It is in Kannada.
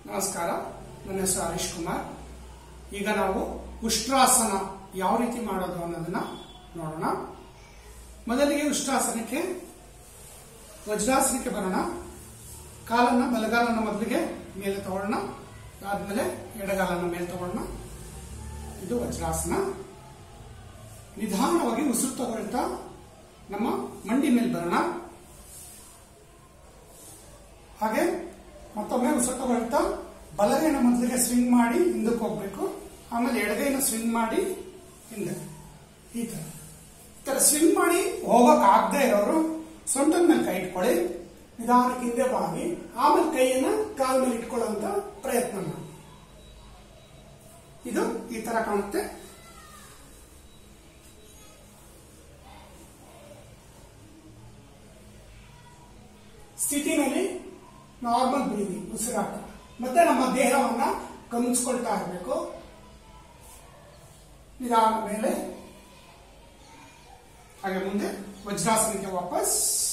ನಮಸ್ಕಾರ ನನ್ನ ಹೆಸರು ಹರೀಶ್ ಕುಮಾರ್ ಈಗ ನಾವು ಉಷ್ಟ್ರಾಸನ ಯಾವ ರೀತಿ ಮಾಡೋದು ಅನ್ನೋದನ್ನ ನೋಡೋಣ ಮೊದಲಿಗೆ ಉಷ್ಟ್ರಾಸನಕ್ಕೆ ವಜ್ರಾಸನಕ್ಕೆ ಬರೋಣ ಕಾಲನ್ನ ಬಲಗಾಲನ ಮೊದಲಿಗೆ ಮೇಲೆ ತಗೊಳ್ಳೋಣ ಆದ್ಮೇಲೆ ಎಡಗಾಲನ ಮೇಲೆ ತಗೊಳ್ಳೋಣ ಇದು ವಜ್ರಾಸನ ನಿಧಾನವಾಗಿ ಉಸಿರು ತಗೊಳ್ತಾ ನಮ್ಮ ಮಂಡಿ ಮೇಲೆ ಬರೋಣ ಹಾಗೆ ಮತ್ತೊಮ್ಮೆ ಉಸಿರು ತಗೊಳ್ತಾ ಬಲಗೈನ ಮೊದಲಿಗೆ ಸ್ವಿಂಗ್ ಮಾಡಿ ಹಿಂದಕ್ಕೆ ಹೋಗ್ಬೇಕು ಆಮೇಲೆ ಎಡಗೈನ ಸ್ವಿಂಗ್ ಮಾಡಿ ಹಿಂದೆ ಈ ತರ ಈ ತರ ಸ್ವಿಂಗ್ ಮಾಡಿ ಹೋಗಕ್ ಆಗದೆ ಇರೋರು ಸೊಂಟದ ಮೇಲೆ ಕೈ ಇಟ್ಕೊಳ್ಳಿ ನಿಧಾನಕ್ಕೆ ಹಿಂದೆ ಬಾಗಿ ಆಮೇಲೆ ಕೈಯನ್ನ ಕಾಲ ಮೇಲೆ ಇಟ್ಕೊಳ್ಳುವಂತ ಪ್ರಯತ್ನ ಮಾಡಿ ಇದು ಈ ತರ ಕಾಣುತ್ತೆ ಸ್ಥಿತಿನಲ್ಲಿ ನಾರ್ಮಲ್ ಬ್ರೀದಿಂಗ್ ಉಸಿರಾಟ ಮತ್ತೆ ನಮ್ಮ ದೇಹವನ್ನ ಗಮನಿಸ್ಕೊಳ್ತಾ ಇರಬೇಕು ನಿಧಾನ ಮೇಲೆ ಹಾಗೆ ಮುಂದೆ ವಜ್ರಾಸನಕ್ಕೆ ವಾಪಸ್